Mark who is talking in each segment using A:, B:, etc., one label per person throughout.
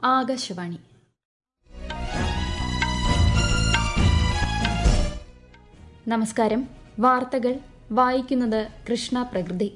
A: ആകാശവാണി നമസ്കാരം വാർത്തകൾ വായിക്കുന്നത് കൃഷ്ണ പ്രകൃതി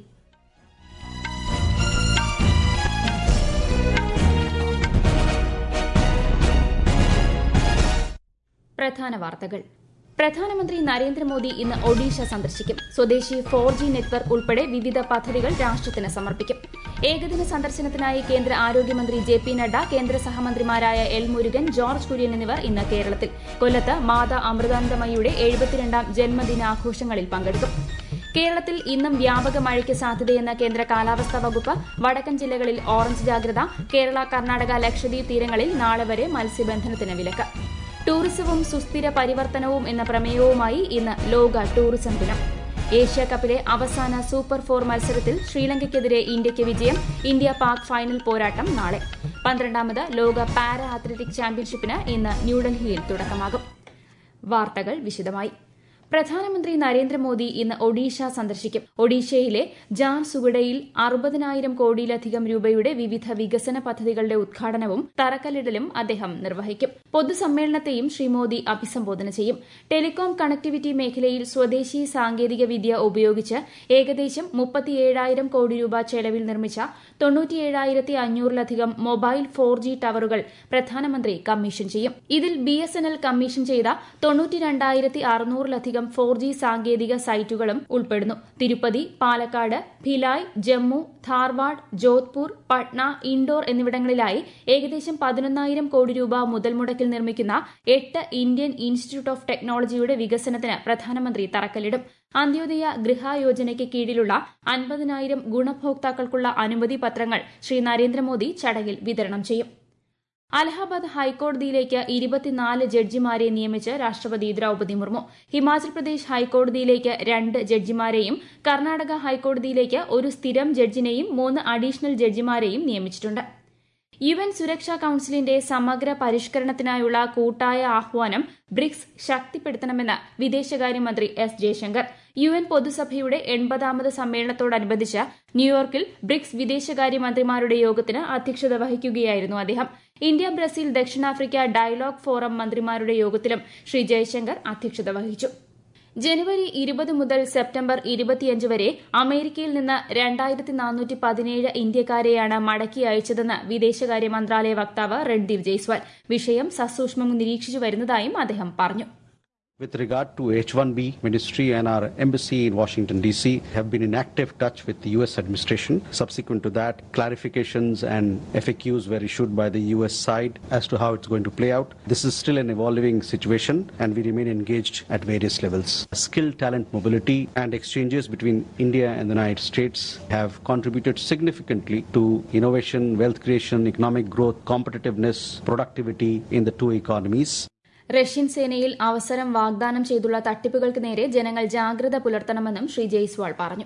A: പ്രധാന വാർത്തകൾ പ്രധാനമന്ത്രി നരേന്ദ്രമോദി ഇന്ന് ഒഡീഷ സന്ദർശിക്കും സ്വദേശി ഫോർ ജി നെറ്റ്വർക്ക് ഉൾപ്പെടെ വിവിധ പദ്ധതികൾ രാഷ്ട്രത്തിന് സമർപ്പിക്കും ഏകദിന സന്ദർശനത്തിനായി കേന്ദ്ര ആരോഗ്യമന്ത്രി ജെ പി നഡ്ഡ കേന്ദ്ര സഹമന്ത്രിമാരായ എൽ മുരുകൻ ജോർജ് കുര്യൻ എന്നിവർ ഇന്ന് കേരളത്തിൽ കൊല്ലത്ത് മാതാ അമൃതാനന്ദമയിയുടെ എഴുപത്തിരണ്ടാം ജന്മദിനാഘോഷങ്ങളിൽ പങ്കെടുക്കും കേരളത്തിൽ ഇന്നും വ്യാപക മഴയ്ക്ക് സാധ്യതയെന്ന് കേന്ദ്ര കാലാവസ്ഥാ വകുപ്പ് വടക്കൻ ജില്ലകളിൽ ഓറഞ്ച് ജാഗ്രത കേരള കർണാടക ലക്ഷദ്വീപ് തീരങ്ങളിൽ നാളെ വരെ മത്സ്യബന്ധനത്തിന് വിലക്ക് ടൂറിസവും സുസ്ഥിര പരിവർത്തനവും എന്ന പ്രമേയവുമായി ഇന്ന് ലോക ടൂറിസം ദിനം ഏഷ്യ കപ്പിലെ അവസാന സൂപ്പർ ഫോർ മത്സരത്തിൽ ശ്രീലങ്കയ്ക്കെതിരെ ഇന്ത്യയ്ക്ക് വിജയം ഇന്ത്യ പാക് ഫൈനൽ പോരാട്ടം നാളെ പന്ത്രണ്ടാമത് ലോക പാരാ അത്ലറ്റിക് ചാമ്പ്യൻഷിപ്പിന് ഇന്ന് ന്യൂഡൽഹിയിൽ തുടക്കമാകും വാർത്തകൾ വിശദമായി പ്രധാനമന്ത്രി നരേന്ദ്രമോദി ഇന്ന് ഒഡീഷ സന്ദർശിക്കും ഒഡീഷയിലെ ജാർസുഗുഡയിൽ അറുപതിനായിരം കോടിയിലധികം രൂപയുടെ വിവിധ വികസന പദ്ധതികളുടെ ഉദ്ഘാടനവും തറക്കല്ലിടലും അദ്ദേഹം നിർവഹിക്കും പൊതുസമ്മേളനത്തെയും ശ്രീ മോദി അഭിസംബോധന ചെയ്യും ടെലികോം കണക്ടിവിറ്റി മേഖലയിൽ സ്വദേശി സാങ്കേതിക വിദ്യ ഉപയോഗിച്ച് ഏകദേശം മുപ്പത്തിയേഴായിരം കോടി രൂപ ചെലവിൽ നിർമ്മിച്ച തൊണ്ണൂറ്റിയേഴായിരത്തി അഞ്ഞൂറിലധികം മൊബൈൽ ഫോർ ജി ടവറുകൾ പ്രധാനമന്ത്രി കമ്മീഷൻ ചെയ്യും ഇതിൽ B S N L commission ചെയ്ത തൊണ്ണൂറ്റിരണ്ടായിരത്തി അറുന്നൂറിലധികം ഫോർ ജി സാങ്കേതിക സൈറ്റുകളും ഉൾപ്പെടുന്നു തിരുപ്പതി പാലക്കാട് ഭിലായ് ജമ്മു ധാർവാഡ് ജോധ്പൂർ പട്ന ഇൻഡോർ എന്നിവിടങ്ങളിലായി ഏകദേശം പതിനൊന്നായിരം കോടി രൂപ മുതൽ മുടക്കിൽ നിർമ്മിക്കുന്ന എട്ട് ഇന്ത്യൻ ഇൻസ്റ്റിറ്റ്യൂട്ട് ഓഫ് ടെക്നോളജിയുടെ വികസനത്തിന് പ്രധാനമന്ത്രി തറക്കല്ലിടും അന്ത്യോദയ ഗൃഹയോജനയ്ക്ക് കീഴിലുള്ള അൻപതിനായിരം ഗുണഭോക്താക്കൾക്കുള്ള അനുമതി പത്രങ്ങൾ ശ്രീ നരേന്ദ്രമോദി ചടങ്ങിൽ വിതരണം ചെയ്യും അലഹാബാദ് ഹൈക്കോടതിയിലേക്ക് ഇരുപത്തിനാല് ജഡ്ജിമാരെ നിയമിച്ച് രാഷ്ട്രപതി ദ്രൌപതി മുർമു ഹിമാചൽ പ്രദേശ് ഹൈക്കോടതിയിലേക്ക് രണ്ട് ജഡ്ജിമാരെയും കർണാടക ഹൈക്കോടതിയിലേക്ക് ഒരു സ്ഥിരം ജഡ്ജിനെയും മൂന്ന് അഡീഷണൽ ജഡ്ജിമാരെയും നിയമിച്ചിട്ടുണ്ട് യു എൻ സുരക്ഷാ കൌൺസിലിന്റെ സമഗ്ര പരിഷ്കരണത്തിനായുള്ള കൂട്ടായ ആഹ്വാനം ബ്രിക്സ് ശക്തിപ്പെടുത്തണമെന്ന് വിദേശകാര്യമന്ത്രി എസ് ജയശങ്കർ യു എൻ പൊതുസഭയുടെ എൺപതാമത് സമ്മേളനത്തോടനുബന്ധിച്ച് ന്യൂയോർക്കിൽ ബ്രിക്സ് വിദേശകാര്യമന്ത്രിമാരുടെ യോഗത്തിന് അധ്യക്ഷത വഹിക്കുകയായിരുന്നു അദ്ദേഹം ഇന്ത്യ ബ്രസീൽ ദക്ഷിണാഫ്രിക്ക ഡയലോഗ് ഫോറം മന്ത്രിമാരുടെ യോഗത്തിലും ശ്രീ ജയശങ്കർ അധ്യക്ഷത വഹിച്ചു ജനുവരി ഇരുപത് മുതൽ സെപ്റ്റംബർ ഇരുപത്തിയഞ്ച് വരെ അമേരിക്കയിൽ നിന്ന് രണ്ടായിരത്തി നാനൂറ്റി പതിനേഴ് ഇന്ത്യക്കാരെയാണ് മടക്കി അയച്ചതെന്ന് വിദേശകാര്യ മന്ത്രാലയ വക്താവ് രൺദീപ് ജയ്സ്വാൾ വിഷയം സസൂക്ഷ്മം നിരീക്ഷിച്ചു വരുന്നതായും അദ്ദേഹം പറഞ്ഞു
B: With regard to H-1B, Ministry and our embassy in Washington, D.C. have been in active touch with the U.S. administration. Subsequent to that, clarifications and FAQs were issued by the U.S. side as to how it's going to play out. This is still an evolving situation and we remain engaged at various levels. Skill talent mobility and exchanges between India and the United States have contributed significantly to innovation, wealth creation, economic growth, competitiveness, productivity in the two economies.
A: Russian സേനയിൽ അവസരം വാഗ്ദാനം ചെയ്തുള്ള തട്ടിപ്പുകൾക്ക് നേരെ ജനങ്ങൾ ജാഗ്രത പുലർത്തണമെന്നും ശ്രീ ജയ്സ്വാൾ പറഞ്ഞു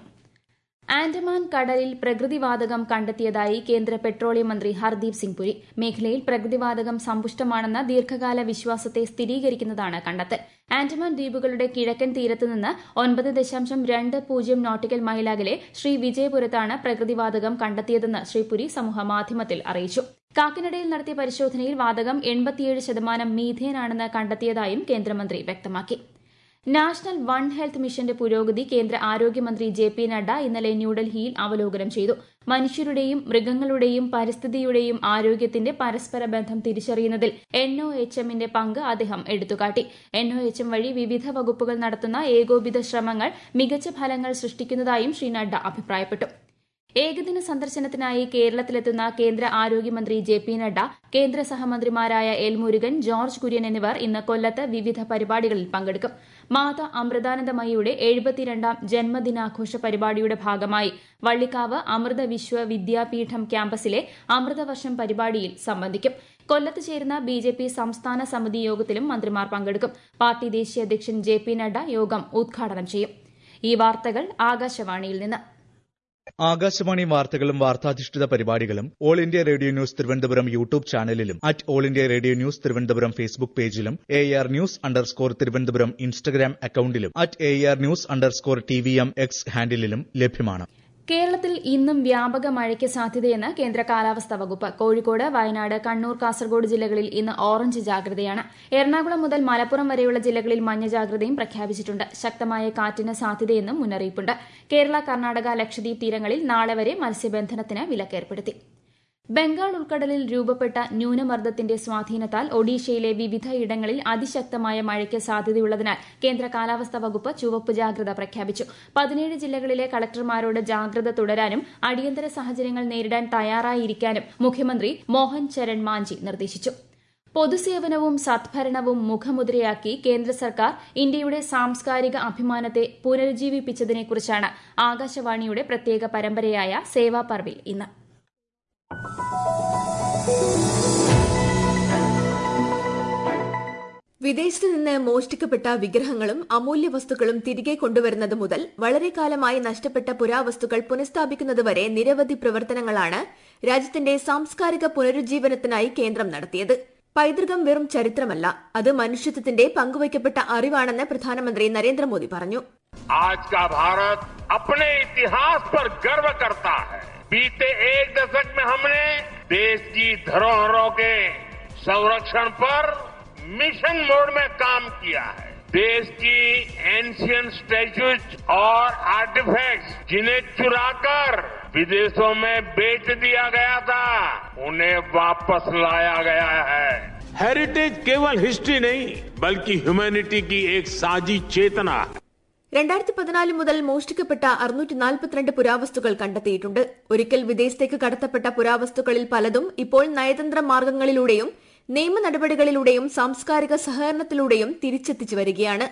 A: ആൻഡമാൻ കടലിൽ പ്രകൃതിവാതകം കണ്ടെത്തിയതായി കേന്ദ്ര പെട്രോളിയം മന്ത്രി ഹർദീപ് സിംഗ് പുരി മേഖലയിൽ പ്രകൃതിവാതകം സമ്പുഷ്ടമാണെന്ന ദീർഘകാല വിശ്വാസത്തെ സ്ഥിരീകരിക്കുന്നതാണ് കണ്ടെത്തൽ ആൻഡമാൻ ദ്വീപുകളുടെ കിഴക്കൻ തീരത്ത് നിന്ന് ഒൻപത് ദശാംശം രണ്ട് പൂജ്യം നോട്ടിക്കൽ മൈൽ അകലെ ശ്രീ വിജയപുരത്താണ് പ്രകൃതിവാതകം കണ്ടെത്തിയതെന്ന് ശ്രീ പുരി സമൂഹമാധ്യമത്തിൽ അറിയിച്ചു കാക്കിനഡയിൽ നടത്തിയ പരിശോധനയിൽ വാതകം എൺപത്തിയേഴ് ശതമാനം മീഥേനാണെന്ന് കണ്ടെത്തിയതായും കേന്ദ്രമന്ത്രി വ്യക്തമാക്കി നാഷണൽ വൺ ഹെൽത്ത് മിഷന്റെ പുരോഗതി കേന്ദ്ര ആരോഗ്യമന്ത്രി ജെ പി നഡ്ഡ ഇന്നലെ ന്യൂഡൽഹിയിൽ അവലോകനം ചെയ്തു മനുഷ്യരുടെയും മൃഗങ്ങളുടെയും പരിസ്ഥിതിയുടെയും ആരോഗ്യത്തിന്റെ പരസ്പര ബന്ധം തിരിച്ചറിയുന്നതിൽ എൻ ഒ എച്ച് എമ്മിന്റെ പങ്ക് അദ്ദേഹം എടുത്തുകാട്ടി എൻ ഒ എച്ച് എം വഴി വിവിധ വകുപ്പുകൾ നടത്തുന്ന ഏകോപിത ശ്രമങ്ങൾ മികച്ച ഫലങ്ങൾ സൃഷ്ടിക്കുന്നതായും ശ്രീ നഡ്ഡ അഭിപ്രായപ്പെട്ടു ഏകദിന സന്ദർശനത്തിനായി കേരളത്തിലെത്തുന്ന കേന്ദ്ര ആരോഗ്യമന്ത്രി ജെ പി നഡ്ഡ കേന്ദ്ര സഹമന്ത്രിമാരായ എൽ മുരുകൻ ജോർജ് കുര്യൻ എന്നിവർ ഇന്ന് കൊല്ലത്ത് വിവിധ പരിപാടികളിൽ പങ്കെടുക്കും മാതാ അമൃതാനന്ദമയിയുടെ എഴുപത്തിരണ്ടാം ജന്മദിനാഘോഷ പരിപാടിയുടെ ഭാഗമായി വള്ളിക്കാവ് അമൃത വിശ്വ വിദ്യാപീഠം ക്യാമ്പസിലെ അമൃതവർഷം പരിപാടിയിൽ സംബന്ധിക്കും കൊല്ലത്ത് ചേരുന്ന ബി ജെ പി സംസ്ഥാന സമിതി യോഗത്തിലും മന്ത്രിമാർ പങ്കെടുക്കും പാർട്ടി ദേശീയ അധ്യക്ഷൻ ജെ പി നഡ്ഡ യോഗം ഉദ്ഘാടനം ചെയ്യും ഈ വാർത്തകൾ ആകാശവാണിയിൽ നിന്ന്
C: ആകാശവാണി വാർത്തകളും വാർത്താധിഷ്ഠിത പരിപാടികളും all India radio news Thiruvananthapuram YouTube ചാനലിലും at all India radio news Thiruvananthapuram Facebook പേജിലും A R news underscore Thiruvananthapuram Instagram അക്കൌണ്ടിലും at A R news underscore T V M X ഹാൻഡിലും ലഭ്യമാണ്
A: കേരളത്തിൽ ഇന്നും വ്യാപക മഴയ്ക്ക് സാധ്യതയെന്ന് കേന്ദ്ര കാലാവസ്ഥാ വകുപ്പ് കോഴിക്കോട് വയനാട് കണ്ണൂർ കാസർഗോഡ് ജില്ലകളിൽ ഇന്ന് ഓറഞ്ച് ജാഗ്രതയാണ് എറണാകുളം മുതൽ മലപ്പുറം വരെയുള്ള ജില്ലകളിൽ മഞ്ഞ ജാഗ്രതയും പ്രഖ്യാപിച്ചിട്ടുണ്ട് ശക്തമായ കാറ്റിന് സാധ്യതയെന്നും മുന്നറിയിപ്പുണ്ട് കേരള കർണാടക ലക്ഷദ്വീപ് തീരങ്ങളിൽ നാളെ വരെ മത്സ്യബന്ധനത്തിന് വിലക്കേർപ്പെടുത്തി ബംഗാൾ ഉൾക്കടലിൽ രൂപപ്പെട്ട ന്യൂനമർദ്ദത്തിന്റെ സ്വാധീനത്താൽ ഒഡീഷയിലെ വിവിധ ഇടങ്ങളിൽ അതിശക്തമായ മഴയ്ക്ക് സാധ്യതയുള്ളതിനാൽ കേന്ദ്ര കാലാവസ്ഥാ വകുപ്പ് ചുവപ്പ് ജാഗ്രത പ്രഖ്യാപിച്ചു പതിനേഴ് ജില്ലകളിലെ കളക്ടർമാരോട് ജാഗ്രത തുടരാനും അടിയന്തര സാഹചര്യങ്ങൾ നേരിടാൻ തയ്യാറായിരിക്കാനും മുഖ്യമന്ത്രി മോഹൻ ചരൺ മാഞ്ചി നിർദ്ദേശിച്ചു പൊതുസേവനവും സദ്ഭരണവും മുഖമുദ്രയാക്കി കേന്ദ്ര സർക്കാർ ഇന്ത്യയുടെ സാംസ്കാരിക അഭിമാനത്തെ പുനരുജ്ജീവിപ്പിച്ചതിനെക്കുറിച്ചാണ് ആകാശവാണിയുടെ പ്രത്യേക പരമ്പരയായ സേവാ പർവിൽ ഇന്ന്
D: വിദേശത്ത് നിന്ന് മോഷ്ടിക്കപ്പെട്ട വിഗ്രഹങ്ങളും അമൂല്യ വസ്തുക്കളും തിരികെ കൊണ്ടുവരുന്നത് മുതൽ വളരെ കാലമായി നഷ്ടപ്പെട്ട പുരാവസ്തുക്കൾ പുനഃസ്ഥാപിക്കുന്നതുവരെ നിരവധി പ്രവർത്തനങ്ങളാണ് രാജ്യത്തിന്റെ സാംസ്കാരിക പുനരുജ്ജീവനത്തിനായി കേന്ദ്രം നടത്തിയത് പൈതൃകം വെറും ചരിത്രമല്ല അത് മനുഷ്യത്വത്തിന്റെ പങ്കുവയ്ക്കപ്പെട്ട അറിവാണെന്ന് പ്രധാനമന്ത്രി നരേന്ദ്രമോദി പറഞ്ഞു
E: आज का भारत अपने इतिहास पर गर्व करता है बीते एक दशक में हमने देश की धरोहरों के संरक्षण पर मिशन मोड में काम किया है देश की एंशियन स्टैच्यूज और आर्टिफैक्ट्स जिन्हें चुराकर विदेशों में बेच दिया गया था उन्हें वापस लाया गया है हेरिटेज केवल हिस्ट्री नहीं बल्कि ह्यूमैनिटी की एक साझी चेतना है
D: രണ്ടായിരത്തി പതിനാല് മുതൽ മോഷ്ടിക്കപ്പെട്ട അറുന്നൂറ്റി നാൽപ്പത്തിരണ്ട് പുരാവസ്തുക്കൾ കണ്ടെത്തിയിട്ടുണ്ട് ഒരിക്കൽ വിദേശത്തേക്ക് കടത്തപ്പെട്ട പുരാവസ്തുക്കളിൽ പലതും ഇപ്പോൾ നയതന്ത്ര മാർഗങ്ങളിലൂടെയും നിയമ നടപടികളിലൂടെയും സാംസ്കാരിക സഹകരണത്തിലൂടെയും തിരിച്ചെത്തിച്ചു വരികയാണ്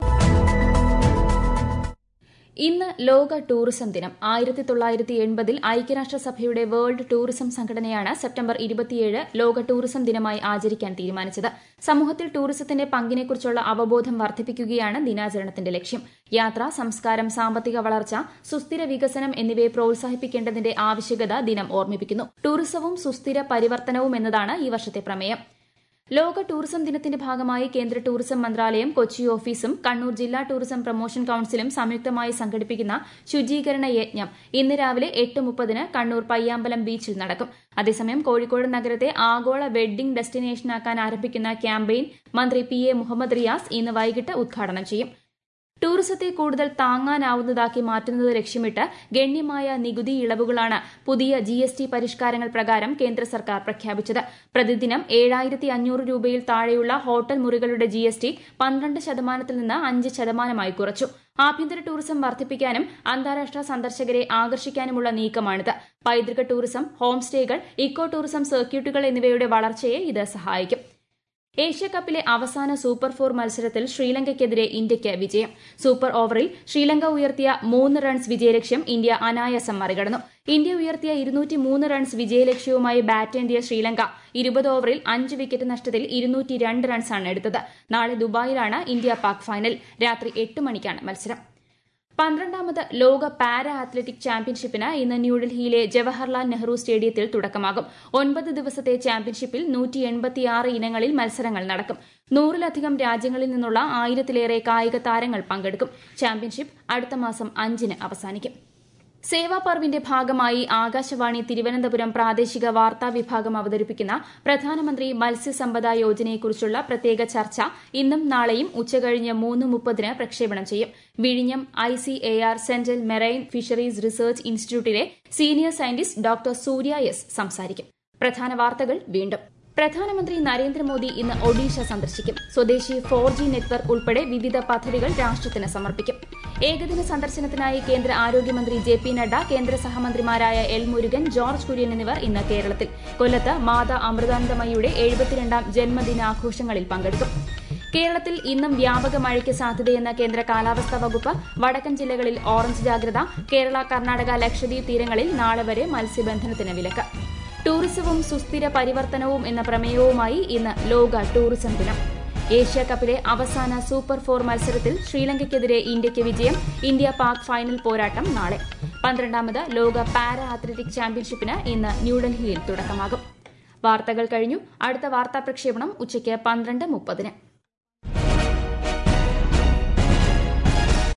A: ഇന്ന് ലോക ടൂറിസം ദിനം ആയിരത്തി തൊള്ളായിരത്തി എൺപതിൽ ഐക്യരാഷ്ട്രസഭയുടെ വേൾഡ് ടൂറിസം സംഘടനയാണ് സെപ്റ്റംബർ ഇരുപത്തിയേഴ് ലോക ടൂറിസം ദിനമായി ആചരിക്കാൻ തീരുമാനിച്ചത് സമൂഹത്തിൽ ടൂറിസത്തിന്റെ പങ്കിനെക്കുറിച്ചുള്ള അവബോധം വർദ്ധിപ്പിക്കുകയാണ് ദിനാചരണത്തിന്റെ ലക്ഷ്യം യാത്ര സംസ്കാരം സാമ്പത്തിക വളർച്ച സുസ്ഥിര വികസനം എന്നിവയെ പ്രോത്സാഹിപ്പിക്കേണ്ടതിന്റെ ആവശ്യകത ദിനം ഓർമ്മിപ്പിക്കുന്നു ടൂറിസവും സുസ്ഥിര പരിവർത്തനവും എന്നതാണ് ഈ വർഷത്തെ പ്രമേയം ലോക ടൂറിസം ദിനത്തിന്റെ ഭാഗമായി കേന്ദ്ര ടൂറിസം മന്ത്രാലയം കൊച്ചി ഓഫീസും കണ്ണൂർ ജില്ലാ ടൂറിസം പ്രൊമോഷൻ കൌൺസിലും സംയുക്തമായി സംഘടിപ്പിക്കുന്ന ശുചീകരണ യജ്ഞം ഇന്ന് രാവിലെ എട്ട് മുപ്പതിന് കണ്ണൂർ പയ്യാമ്പലം ബീച്ചിൽ നടക്കും അതേസമയം കോഴിക്കോട് നഗരത്തെ ആഗോള വെഡ്ഡിംഗ് ഡെസ്റ്റിനേഷനാക്കാൻ ആരംഭിക്കുന്ന ക്യാമ്പയിൻ മന്ത്രി പി എ മുഹമ്മദ് റിയാസ് ഇന്ന് വൈകിട്ട് ഉദ്ഘാടനം ചെയ്യും ടൂറിസത്തെ കൂടുതൽ താങ്ങാനാവുന്നതാക്കി മാറ്റുന്നത് ലക്ഷ്യമിട്ട് ഗണ്യമായ നികുതി ഇളവുകളാണ് പുതിയ ജി എസ് ടി പരിഷ്കാരങ്ങൾ പ്രകാരം കേന്ദ്ര സർക്കാർ പ്രഖ്യാപിച്ചത് പ്രതിദിനം ഏഴായിരത്തി അഞ്ഞൂറ് രൂപയിൽ താഴെയുള്ള ഹോട്ടൽ മുറികളുടെ ജി എസ് ടി പന്ത്രണ്ട് ശതമാനത്തിൽ നിന്ന് അഞ്ച് ശതമാനമായി കുറച്ചു ആഭ്യന്തര ടൂറിസം വർദ്ധിപ്പിക്കാനും അന്താരാഷ്ട്ര സന്ദർശകരെ ആകർഷിക്കാനുമുള്ള നീക്കമാണിത് പൈതൃക ടൂറിസം ഹോം സ്റ്റേകൾ ഇക്കോ ടൂറിസം സർക്യൂട്ടുകൾ എന്നിവയുടെ വളർച്ചയെ ഇത് സഹായിക്കും ഏഷ്യ കപ്പിലെ അവസാന സൂപ്പർ ഫോർ മത്സരത്തിൽ ശ്രീലങ്കയ്ക്കെതിരെ ഇന്ത്യയ്ക്ക് വിജയം സൂപ്പർ ഓവറിൽ ശ്രീലങ്ക ഉയർത്തിയ മൂന്ന് റൺസ് വിജയലക്ഷ്യം ഇന്ത്യ അനായാസം മറികടന്നു ഇന്ത്യ ഉയർത്തിയ ഇരുന്നൂറ്റി മൂന്ന് റൺസ് വിജയലക്ഷ്യവുമായി ബാറ്റേന്തിയ ശ്രീലങ്ക ഇരുപത് ഓവറിൽ അഞ്ച് വിക്കറ്റ് നഷ്ടത്തിൽ ഇരുന്നൂറ്റി രണ്ട് റൺസാണ് എടുത്തത് നാളെ ദുബായിലാണ് ഇന്ത്യ പാക് ഫൈനൽ രാത്രി എട്ട് മണിക്കാണ് മത്സരം പന്ത്രണ്ടാമത് ലോക പാരാ അത്ലറ്റിക് ചാമ്പ്യൻഷിപ്പിന് ഇന്ന് ന്യൂഡൽഹിയിലെ ജവഹർലാൽ നെഹ്റു സ്റ്റേഡിയത്തിൽ തുടക്കമാകും ഒൻപത് ദിവസത്തെ ചാമ്പ്യൻഷിപ്പിൽ നൂറ്റി എൺപത്തിയാറ് ഇനങ്ങളിൽ മത്സരങ്ങൾ നടക്കും നൂറിലധികം രാജ്യങ്ങളിൽ നിന്നുള്ള ആയിരത്തിലേറെ കായിക താരങ്ങൾ പങ്കെടുക്കും ചാമ്പ്യൻഷിപ്പ് അടുത്ത മാസം അഞ്ചിന് അവസാനിക്കും സേവാ പർവിന്റെ ഭാഗമായി ആകാശവാണി തിരുവനന്തപുരം പ്രാദേശിക വാർത്താ വിഭാഗം അവതരിപ്പിക്കുന്ന പ്രധാനമന്ത്രി മത്സ്യസമ്പദ യോജനയെക്കുറിച്ചുള്ള പ്രത്യേക ചർച്ച ഇന്നും നാളെയും ഉച്ചകഴിഞ്ഞ് മൂന്ന് മുപ്പതിന് പ്രക്ഷേപണം ചെയ്യും വിഴിഞ്ഞം I C A R central marine fisheries research ഇൻസ്റ്റിറ്റ്യൂട്ടിലെ senior scientist doctor Surya S സംസാരിക്കും പ്രധാന വാർത്തകൾ വീണ്ടും പ്രധാനമന്ത്രി നരേന്ദ്രമോദി ഇന്ന് ഒഡീഷ സന്ദർശിക്കും സ്വദേശി ഫോർ ജി നെറ്റ്വർക്ക് ഉൾപ്പെടെ വിവിധ പദ്ധതികൾ രാഷ്ട്രത്തിന് സമർപ്പിക്കും ഏകദിന സന്ദർശനത്തിനായി കേന്ദ്ര ആരോഗ്യമന്ത്രി ജെ പി നഡ്ഡ കേന്ദ്ര സഹമന്ത്രിമാരായ എൽ മുരുകൻ ജോർജ് കുര്യൻ എന്നിവർ ഇന്ന് കേരളത്തിൽ കൊല്ലത്ത് മാതാ അമൃതാനന്ദമയിയുടെ എഴുപത്തിരണ്ടാം ജന്മദിനാഘോഷങ്ങളിൽ പങ്കെടുക്കും കേരളത്തിൽ ഇന്നും വ്യാപക മഴയ്ക്ക് സാധ്യതയെന്ന കേന്ദ്ര കാലാവസ്ഥാ വകുപ്പ് വടക്കൻ ജില്ലകളിൽ ഓറഞ്ച് ജാഗ്രത കേരള കർണാടക ലക്ഷദ്വീപ് തീരങ്ങളിൽ നാളെ വരെ മത്സ്യബന്ധനത്തിന് വിലക്ക് ടൂറിസവും സുസ്ഥിര പരിവർത്തനവും എന്ന പ്രമേയവുമായി ഇന്ന് ലോക ടൂറിസം ദിനം ഏഷ്യ കപ്പിലെ അവസാന സൂപ്പർ ഫോർ മത്സരത്തിൽ ശ്രീലങ്കയ്ക്കെതിരെ ഇന്ത്യയ്ക്ക് വിജയം ഇന്ത്യ പാക് ഫൈനൽ പോരാട്ടം നാളെ പന്ത്രണ്ടാമത് ലോക പാരാ അത്ലറ്റിക് ചാമ്പ്യൻഷിപ്പിന് ഇന്ന് ന്യൂഡൽഹിയിൽ തുടക്കമാകും വാർത്തകൾ കഴിഞ്ഞു അടുത്ത വാർത്താ പ്രക്ഷേപണം ഉച്ചയ്ക്ക് പന്ത്രണ്ട് മുപ്പതിന്